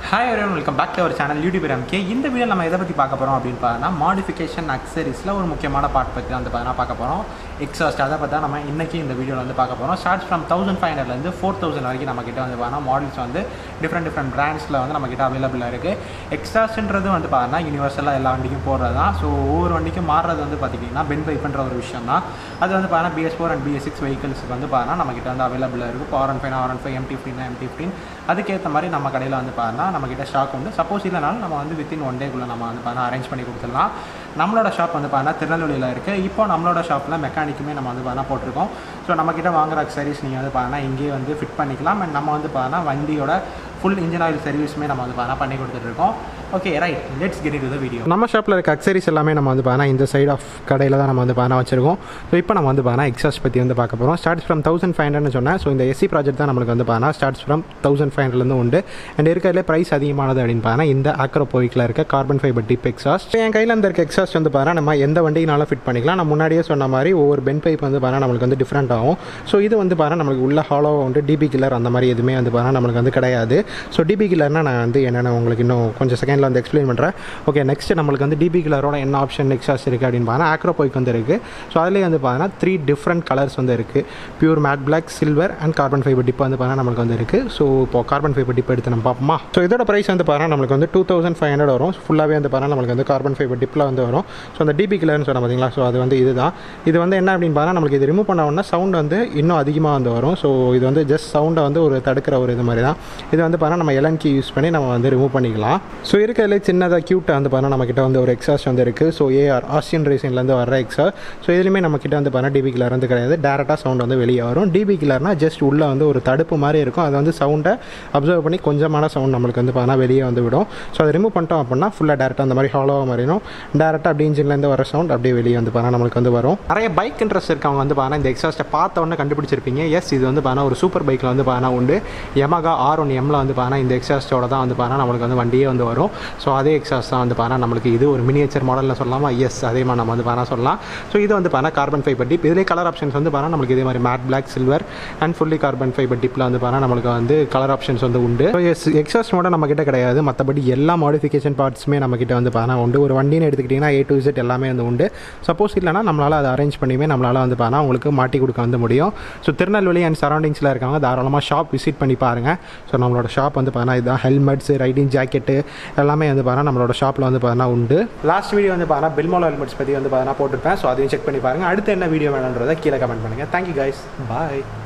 hi everyone welcome back to our channel YouTube MK இந்த வீடியோ நம்ம எதை பற்றி பார்க்க போகிறோம் அப்படின்னு பார்த்தா மாடிஃபிகேஷன் அக்சரிஸில் ஒரு முக்கியமான பார்ட் பற்றி வந்து பார்த்தா பார்க்க போகிறோம் எக்ஸாஸ்ட் அதை பற்றி நம்ம இன்றைக்கி இந்த வீடியோவில் வந்து பார்க்க போகிறோம் ஸ்டார்ட்ஸ் ஃப்ரம் தௌசண்ட் ஃபைவ் ஹண்ட்ரட்லேருந்து ஃபோர் தௌசண்ட் வரைக்கும் நம்ம கிட்ட வந்து பார்த்தா மாடல்ஸ் வந்து டிஃப்ரெண்ட் டிஃப்ரெண்ட் பிராண்ட்ஸில் வந்து நம்ம கிட்ட அவைலபிளாக இருக்குது எக்ஸாஸ்ட்ன்றது வந்து பார்த்தா யூனிவர்சலாக எல்லா வண்டிக்கும் போடுறது தான் ஸோ ஒவ்வொரு வண்டிக்கும் மாறுறது வந்து பார்த்திங்கன்னா பென் பைப்புன்ற ஒரு விஷயம் தான் அது வந்து பார்த்தா BS four and BS six வெஹிக்கல்ஸுக்கு வந்து பார்த்தா நம்ம கிட்ட வந்து அவைலபிளாக இருக்குது R one five R one five MT fifteen MT fifteen அதுக்கேற்ற மாதிரி நம்ம கடையில் வந்து பார்த்தா நம்ம கிட்ட ஸ்டாக் உண்டு சப்போஸ் இல்லைனாலும் நம்ம வந்து வித்தின் ஒன் டேக்குள்ளே நம்ம வந்து பார்த்தா அரேஞ்ச் பண்ணி கொடுத்துடலாம் நம்மளோட ஷாப் வந்து பார்த்தா திருநெல்வேலியில் இருக்குது இப்போ நம்மளோட ஷாப்பில் மெக்கானிக்குமே நம்ம வந்து பார்த்தா போட்டிருக்கோம் ஸோ நம்மக்கிட்ட வாங்குற சர்வீஸ் நீங்கள் வந்து பார்த்தா இங்கேயே வந்து ஃபிட் பண்ணிக்கலாம் அண்ட் நம்ம வந்து பார்த்தா வண்டியோட ஃபுல் இன்ஜின் ஆயில் சர்வீஸுமே நம்ம வந்து பார்த்தா பண்ணி கொடுத்துட்ருக்கோம் okay right let's get it the video நம்ம ஷாப்பில் இருக்க அக்சரிஸ் எல்லாமே நம்ம வந்து பார்த்தா இந்த சைட் ஆஃப் கடையில் தான் நம்ம வந்து பார்த்தா வச்சிருக்கோம் ஸோ இப்போ நம்ம வந்து பார்த்தா எக்ஸாஸ்ட் பற்றி வந்து பார்க்க போகிறோம் ஸ்டார்ட்ஸ் ஃப்ரம் தௌசண்ட் ஃபைவ் ஹண்ட்ரட்னு சொன்னேன் ஸோ இந்த எஸ்சி ப்ராஜெக்ட் தான் நம்மளுக்கு வந்து பார்த்தா ஸ்டார்ட்ஸ் ஃப்ரம் தௌசண்ட் ஃபைவ் ஹண்ட்ரட்லேருந்து உண்டு அண்ட் இருக்கிறதுல ப்ரைஸ் அதிகமானது அப்படின்னு பார்த்தா இந்த ஆக்ரோபோவிக்கில் இருக்க கார்பன் ஃபைபர் டிப் எக்ஸாஸ்ட் என் கையில் இந்த இருக்க எக்ஸாஸ்ட் வந்து பார்த்தா நம்ம எந்த வண்டினாலும் ஃபிட் பண்ணிக்கலாம் நான் முன்னாடியே சொன்ன மாதிரி ஒவ்வொரு பென் பைப் வந்து பார்த்தா நம்மளுக்கு வந்து டிஃப்ரெண்ட் ஆகும் ஸோ இது வந்து பார்த்தா நம்மளுக்கு உள்ள ஹாலோ வந்து டிபி கில்லர் அந்த மாதிரி எதுவுமே வந்து பார்த்தா நம்மளுக்கு வந்து கிடையாது ஸோ டிபி கில்லர்னா நான் வந்து என்னென்ன உங்களுக்கு இன்னும் கொஞ்சம் செகண்டில் வந்து எக்ஸ்பிளைன் பண்ணுறேன் ஓகே நெக்ஸ்ட் நம்மளுக்கு வந்து டிபி கில்லரோட என்ன ஆப்ஷன் எக்ஸாஸ்ட் இருக்குது அப்படின்னு பார்த்தா ஆக்ரோபோய்க்கு வந்து இருக்குது ஸோ அதுலேயே வந்து பார்த்தீங்கன்னா த்ரீ டிஃப்ரெண்ட் கலர்ஸ் வந்து இருக்குது pure matte black silver and carbon fibre tip வந்து பார்த்தா நம்மளுக்கு வந்து இருக்குது ஸோ இப்போ கார்பன் ஃபைபர் டிப் எடுத்து நம்ம பார்ப்போமா ஸோ இதோட ப்ரைஸ் வந்து பார்த்தா நம்மளுக்கு வந்து டூ தௌசண்ட் ஃபைவ் ஹண்ட்ரட் வரும் ஃபுல்லாகவே வந்து பார்த்தா நம்மளுக்கு வந்து கார்பன் ஃபைபர் டிப்பில் வந்து வரும் ஸோ அந்த டிபி கில்லர்னு சொன்ன பார்த்தீங்களா ஸோ அது வந்து இதுதான் இது வந்து என்ன அப்படின்னு பார்த்தா நம்மளுக்கு இது ரிமூவ் பண்ண உடனே சவுண்ட் வந்து இன்னும் அதிகமாக வந்து வரும் ஸோ இது வந்து ஜஸ்ட் சவுண்டை வந்து ஒரு தடுக்கிற ஒரு இது மாதிரி தான் இது வந்து பார்த்தா நம்ம எலன்கி யூஸ் பண்ணி நம்ம வந்து ரிமூவ் பண்ணிக்கலாம் ஸோ இருக்கிறதுல சின்னதாக க்யூட்டாக வந்து பார்த்தா நம்ம கிட்ட வந்து ஒரு எக்ஸாஸ்ட் வந்து இருக்குது ஸோ ஏஆர் ஆஸ்டியன் ரேசிங்லேருந்து வர எக்ஸா ஸோ இதுலையுமே நம்ம கிட்ட வந்து பார்த்தா டிபி கில்லர் வந்து கிடையாது டேரெக்டாக சவுண்ட் வந்து வெளியே வரும் டிபி கில்லர்னா ஜஸ்ட் உள்ளே வந்து ஒரு தடுப்பு மாதிரி இருக்கும் அது வந்து சவுண்டை அப்சர்வ் பண்ணி கொஞ்சமான சவுண்ட் நம்மளுக்கு வந்து பார்த்தா வெளியே வந்து விடும் ஸோ அதை ரிமூவ் பண்ணிட்டோம் அப்படின்னா ஃபுல்லாக டேரெக்டாக அந்த மாதிரி ஹாலோவாக மாதிரியும் டேரெக்டாக அப்படி இன்ஜின்லேருந்து வர சவுண்ட் அப்படியே வெளியே வந்து பார்த்தா நம்மளுக்கு வந்து வரும் நிறைய பைக் இன்ட்ரெஸ்ட் இருக்கவங்க வந்து பார்த்தா இந்த எக்ஸாஸ்ட்டை பார்த்த உடனே கண்டுபிடிச்சிருப்பீங்க எஸ் இது வந்து பார்த்தா ஒரு சூப்பர் பைக்கில் வந்து பார்த்தா உண்டு யமகா ஆர் ஒன் எம்மில் வந்து பார்த்தா இந்த எக்ஸாஸ்ட்டோட தான் வந்து பார்த்தா நம்மளுக்கு வந்து வண்டியே வந்து வரும் ஸோ அதே எக்ஸாஸ்ட் தான் வந்து பார்த்தா நம்மளுக்கு இது ஒரு மினியேச்சர் மாடலில் சொல்லலாமா எஸ் அதே மாதிரி நம்ம வந்து பார்த்தா சொல்லலாம் ஸோ இது வந்து பார்த்தா கார்பன் ஃபைபர் டிப் இதிலே கலர் ஆப்ஷன்ஸ் வந்து பார்த்தா நம்மளுக்கு இதே மாதிரி matte black silver and fully carbon fibre டிப்பில் வந்து பார்த்தா நம்மளுக்கு வந்து கலர் ஆப்ஷன்ஸ் வந்து உண்டு ஸோ எஸ் எக்ஸாஸ்ட் மோட நம்ம கிட்ட கிடையாது மற்றபடி எல்லா மாடிஃபிகேஷன் பார்ட்ஸுமே நம்ம கிட்ட வந்து பார்த்தா உண்டு ஒரு வண்டின்னு எடுத்துக்கிட்டிங்கன்னா ஏ டு இசட் எல்லாமே வந்து உண்டு சப்போஸ் இல்லைனா நம்மளால் அதை அரேஞ்ச் பண்ணியுமே நம்மளால் வந்து பார்த்தா உங்களுக்கு மாட்டி கொடுக்க வந்து முடியும் ஸோ திருநெல்வேலி அண்ட் சரௌண்டிங்ஸில் இருக்காங்க தாராளமாக ஷாப் விசிட் பண்ணி பாருங்கள் ஸோ நம்மளோட ஷாப் வந்து பார்த்தா இதுதான் ஹெல்மெட்ஸ் ரைடிங் ஜாக்கெட்டு எல்லாமே வந்து பார்த்தா நம்மளோட ஷாப்பில் வந்து பார்த்தா உண்டு லாஸ்ட் வீடியோ வந்து பார்த்தா பில்மோலோ ஹெல்மெட்ஸ் பற்றி வந்து பார்த்தா போட்டிருப்பேன் ஸோ அதையும் செக் பண்ணி பாருங்கள் அடுத்து என்ன வீடியோ வேணுன்றதை கீழே கமெண்ட் பண்ணுங்கள் தேங்க்யூ கைஸ் பாய்